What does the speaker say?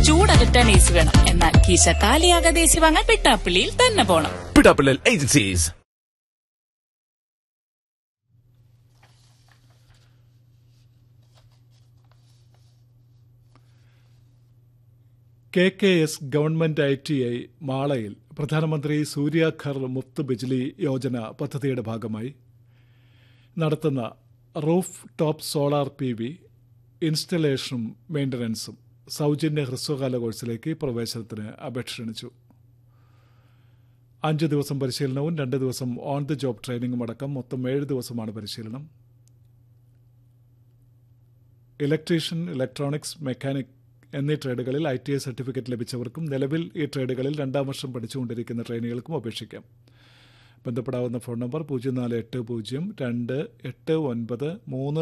ചൂടകറ്റാൻ AC വേണം എന്നാൽ കീശ കാലിയാകാതെ AC വാങ്ങാൻ വെട്ടാപ്പള്ളിയിൽ തന്നെ പോണം പിടാപ്പിള്ളൽ agencies K K S government I T I മാളയിൽ പ്രധാനമന്ത്രി സൂര്യാഘർ മുഫ്ത് ബിജ്ലി യോജന പദ്ധതിയുടെ ഭാഗമായി നടത്തുന്ന roof top solar P V ഇൻസ്റ്റലേഷനും മെയിൻ്റനൻസും സൗജന്യ ഹ്രസ്വകാല കോഴ്സിലേക്ക് പ്രവേശനത്തിന് അപേക്ഷ ക്ഷണിച്ചു അഞ്ച് ദിവസം പരിശീലനവും രണ്ട് ദിവസം ഓൺ ദി ജോബ് ട്രെയിനിങ്ങും അടക്കം മൊത്തം ഏഴ് ദിവസമാണ് പരിശീലനം ഇലക്ട്രീഷ്യൻ ഇലക്ട്രോണിക്സ് മെക്കാനിക് എന്നീ ട്രേഡുകളിൽ ഐ ടി ഐ സർട്ടിഫിക്കറ്റ് ലഭിച്ചവർക്കും നിലവിൽ ഈ ട്രേഡുകളിൽ രണ്ടാം വർഷം പഠിച്ചുകൊണ്ടിരിക്കുന്ന ട്രെയിനികൾക്കും അപേക്ഷിക്കാം ബന്ധപ്പെടാവുന്ന ഫോൺ നമ്പർ പൂജ്യം നാല് എട്ട് പൂജ്യം രണ്ട് എട്ട് ഒൻപത് മൂന്ന്